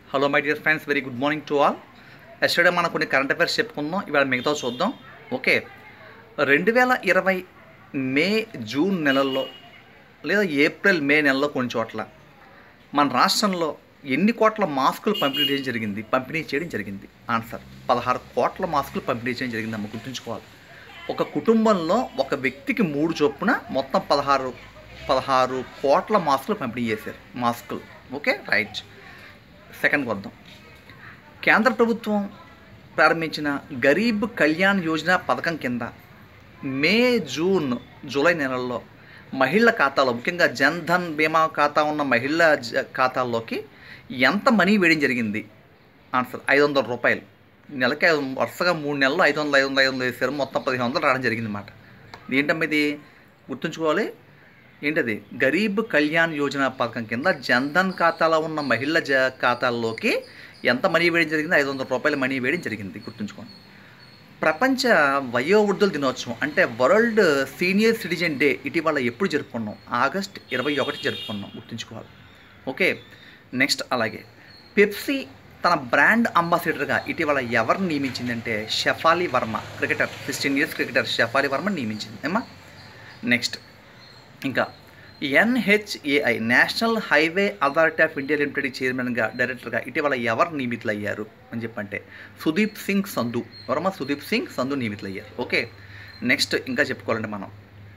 hello my dear friends very good morning to all yesterday మనం కొన్ని current affairs చెప్పుకుందాం ఇవాళ మిగతా చూద్దాం ఓకే రెండు వేల ఇరవై మే జూన్ నెలల్లో లేదా ఏప్రిల్ మే నెలలో కొన్ని చోట్ల మన రాష్ట్రంలో ఎన్ని కోట్ల మాస్కులు పంపిణీ చేయడం జరిగింది పంపిణీ చేయడం జరిగింది ఆన్సర్ పదహారు కోట్ల మాస్కులు పంపిణీ చేయడం జరిగింది అమ్మ గుర్తుంచుకోవాలి ఒక కుటుంబంలో ఒక వ్యక్తికి మూడు చొప్పున మొత్తం పదహారు పదహారు కోట్ల మాస్కులు పంపిణీ చేశారు మాస్కులు ఓకే రైట్ సెకండ్కి వద్దాం కేంద్ర ప్రభుత్వం ప్రారంభించిన గరీబ్ కళ్యాణ్ యోజన పథకం కింద మే జూన్ జూలై నెలల్లో మహిళల ఖాతాలో ముఖ్యంగా జన్ ధన్ బీమా ఖాతా ఉన్న మహిళల జ- ఖాతాల్లోకి ఎంత మనీ వేయడం జరిగింది ఆన్సర్ ఐదు వందల రూపాయలు నెలకి ఐదు వరుసగా మూడు నెలలు ఐదు వందలు ఐదు వందలు ఐదు వందలు వేసారు మొత్తం పదిహేను వందలు రావడం జరిగింది అన్నమాట ఏంటమ్మా ఇది గుర్తుంచుకోవాలి ఏంటది గరీబ్ కళ్యాణ్ యోజన పథకం కింద జన్ధన్ ఖాతాలో ఉన్న మహిళల జ ఖాతాల్లోకి ఎంత మనీ వేయడం జరిగింది ఐదు వందల రూపాయల మనీ వేయడం జరిగింది గుర్తుంచుకోండి ప్రపంచ వయోవృద్ధుల దినోత్సవం అంటే వరల్డ్ సీనియర్ సిటిజన్ డే ఇటీవల ఎప్పుడు జరుపుకున్నాం ఆగస్ట్ ఇరవై ఒకటి జరుపుకున్నాం గుర్తుంచుకోవాలి ఓకే నెక్స్ట్ అలాగే పెప్సీ తన బ్రాండ్ అంబాసిడర్గా ఇటీవల ఎవరిని నియమించిందంటే Shafali Verma cricketer sixteen years cricketer Shafali Verma నియమించింది ఏమా నెక్స్ట్ ఇంకా NHAI national highway authority of India limited చైర్మన్గా డైరెక్టర్గా ఇటీవల ఎవరు నియమితులయ్యారు అని చెప్పంటే సుదీప్ సింగ్ సంధు వర్మ సుదీప్ సింగ్ సంధు నియమితులయ్యారు ఓకే నెక్స్ట్ ఇంకా చెప్పుకోవాలంటే మనం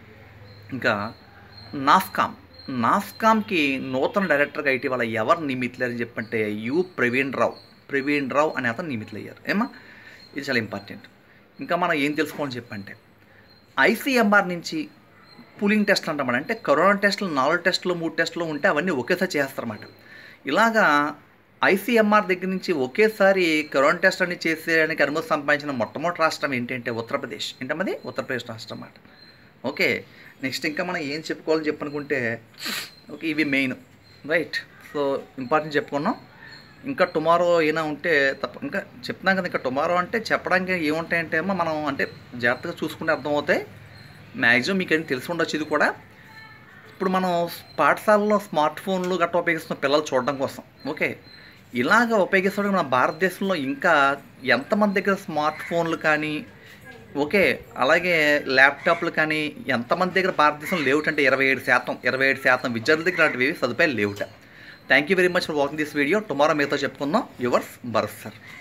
ఇంకా నాస్కామ్ నాస్కామ్కి నూతన డైరెక్టర్గా ఇటీవల ఎవరు నియమితులయ్యారని చెప్పంటే యు ప్రవీణ్ రావు ప్రవీణ్ రావు అనే అతను నియమితులయ్యారు ఏమా ఇది చాలా ఇంపార్టెంట్ ఇంకా మనం ఏం తెలుసుకోవాలని చెప్పంటే ఐసీఎంఆర్ నుంచి పూలింగ్ టెస్ట్లు అంటాం అంటే కరోనా టెస్టులు నాలుగు టెస్టులు మూడు టెస్టులు ఉంటే అవన్నీ ఒకేసారి చేస్తారన్నమాట ఇలాగా ఐసీఎంఆర్ దగ్గర నుంచి ఒకేసారి కరోనా టెస్ట్ అన్ని చేసేయడానికి అనుమతి సంపాదించిన మొట్టమొదటి రాష్ట్రం ఏంటంటే ఉత్తరప్రదేశ్ ఏంటమ్మది ఉత్తరప్రదేశ్ రాష్ట్రం అన్నమాట ఓకే నెక్స్ట్ ఇంకా మనం ఏం చెప్పుకోవాలని చెప్పనుకుంటే ఓకే ఇవి మెయిన్ రైట్ సో ఇంపార్టెంట్ చెప్పుకున్నాం ఇంకా టుమారో ఏమైనా ఉంటే తప్ప ఇంకా చెప్తున్నాం కదా ఇంకా టుమారో అంటే చెప్పడానికి ఏముంటాయంటే ఏమో మనం అంటే జాగ్రత్తగా చూసుకుంటే అర్థమవుతాయి మ్యాక్సిమం మీకు ఏం తెలిసి ఉండొచ్చు ఇది కూడా ఇప్పుడు మనం పాఠశాలలో స్మార్ట్ ఫోన్లు గట్రా ఉపయోగిస్తున్న పిల్లలు చూడడం కోసం ఓకే ఇలాగ ఉపయోగిస్తుంటే మన భారతదేశంలో ఇంకా ఎంతమంది దగ్గర స్మార్ట్ ఫోన్లు కానీ ఓకే అలాగే ల్యాప్టాప్లు కానీ ఎంతమంది దగ్గర భారతదేశంలో లేవుటంటే ఇరవై ఏడు శాతం ఇరవై ఏడు శాతం విద్యార్థుల దగ్గర అలాంటివి సదుపాయాలు లేవుట thank you very much for watching this video tomorrow మీతో చెప్పుకుందాం యువర్స్ బర్స్ సార్